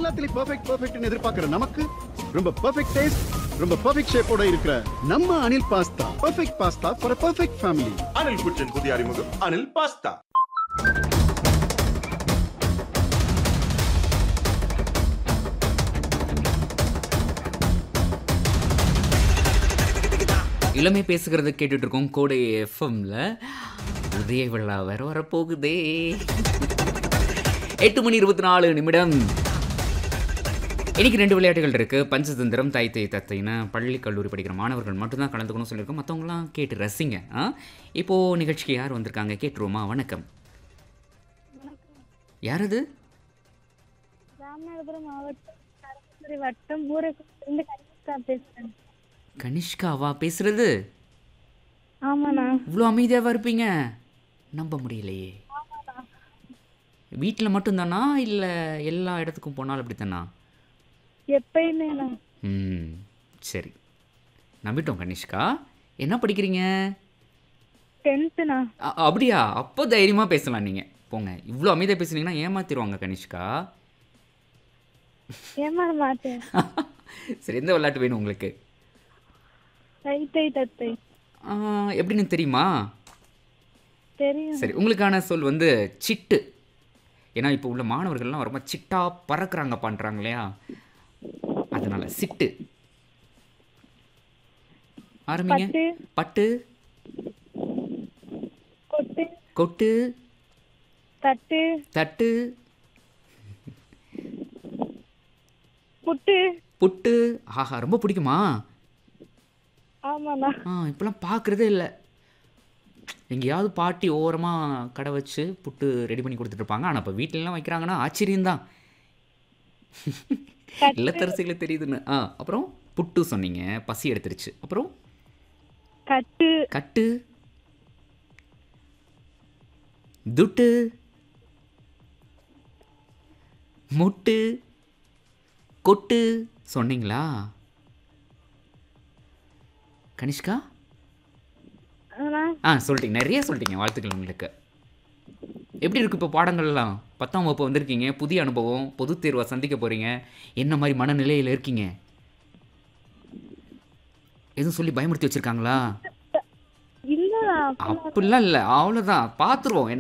எல்லாத்துலயும் பெர்ஃபெக்ட் பெர்ஃபெக்ட்னு எதிர்பார்க்கிற நமக்கு ரொம்ப பெர்ஃபெக்ட் டேஸ்ட் ரொம்ப பெர்ஃபெக்ட் ஷேப்போட இருக்கிற நம்ம Anil pasta perfect pasta for perfect family Anil kitchen புதிய அறிமுகம் அனில் பாஸ்தா இளமை பேசுகிறது கேட்டுட்டு இருக்கோம் கோடை எஃப்எம்ல உதய விழா வேற வரப்போகுதே எட்டு மணி இருபத்தி நாலு நிமிடம் இன்னைக்கு ரெண்டு விளையாட்டுகள் இருக்கு பஞ்சதந்திரம் தாய் தை தத்தைன்னு பள்ளி கல்லூரி படிக்கிற மாணவர்கள் மட்டும்தான் கலந்துக்கணும் சொல்லியிருக்கோம் மற்றவங்களாம் கேட்டு ரசிங்க ஆ இப்போ நிகழ்ச்சிக்கு யார் வந்திருக்காங்க கேட்டுருவோமா வணக்கம் யார் அது ராமநாதபுரம் மாவட்டம் தருமபுரி வட்டம் ஊரகத்திலிருந்து கனிஷ்கா பேசுறேன் கனிஷ்காவா பேசுறது ஆமாண்ணா இவ்வளோ அமைதியாவா இருப்பீங்க நம்ப முடியலையே வீட்டில் மட்டும்தானா இல்லை எல்லா இடத்துக்கும் போனாலும் அப்படித்தானா எப்பயுமேண்ணா ம் சரி நம்பிட்டோம் கனிஷ்கா என்ன படிக்கிறீங்க டென்த்துண்ணா அ- அப்படியா அப்போ தைரியமாக பேசலாம் நீங்கள் போங்க இவ்வளோ அமைதியாக பேசுனீங்கன்னா ஏமாத்திடுவாங்க கனிஷ்கா ஏமாற மாட்டேன் சரி எந்த விளையாட்டு வேணும் உங்களுக்கு தைத்தை தத்தை ஆ, எப்படின்னு தெரியுமா தெரியும் சரி உங்களுக்கான சொல் வந்து சிட்டு ஏன்னா இப்போ உள்ள மாணவர்கள்லாம் ரொம்ப சிட்டா பறக்குறாங்க பண்ணுறாங்க இல்லையா அதனால சிட்டு ஆரம்பிங்க பட்டு பட்டு கொட்டு கொட்டு தட்டு தட்டு புட்டு புட்டு ஆஹா ரொம்ப பிடிக்குமா ஆமாண்ணா ஆ இப்போலாம் பார்க்குறதே இல்லை எங்கேயாவது பாட்டி ஓரமாக கடை வச்சு புட்டு ரெடி பண்ணி கொடுத்துட்டு இருப்பாங்க ஆனால் இப்போ வீட்டிலலாம் வைக்கிறாங்கன்னா ஆச்சரியம்தான் இல்லத்தரசிகளை தெரியுதுன்னு ஆ அப்புறம் புட்டு சொன்னீங்க பசி எடுத்துருச்சு அப்புறம் கட்டு கட்டு துட்டு முட்டு கொட்டு சொன்னீங்களா கனிஷ்கா அண்ணா ஆ சொல்லிட்டீங்க நிறைய சொல்லிட்டீங்க வாழ்த்துக்கள் உங்களுக்கு எப்படி இருக்கு இப்போ பாடங்கள்லாம் பத்தாம் வகுப்பு வந்திருக்கீங்க புதிய அனுபவம் பொதுத் தேர்வை சந்திக்க போறீங்க என்ன மாதிரி மனநிலையில் இருக்கீங்க எதுவும் சொல்லி பயமுறுத்தி வச்சிருக்காங்களா இல்லண்ணா அப்படிலாம் இல்லை அவ்வளோதான் பார்த்துருவோம்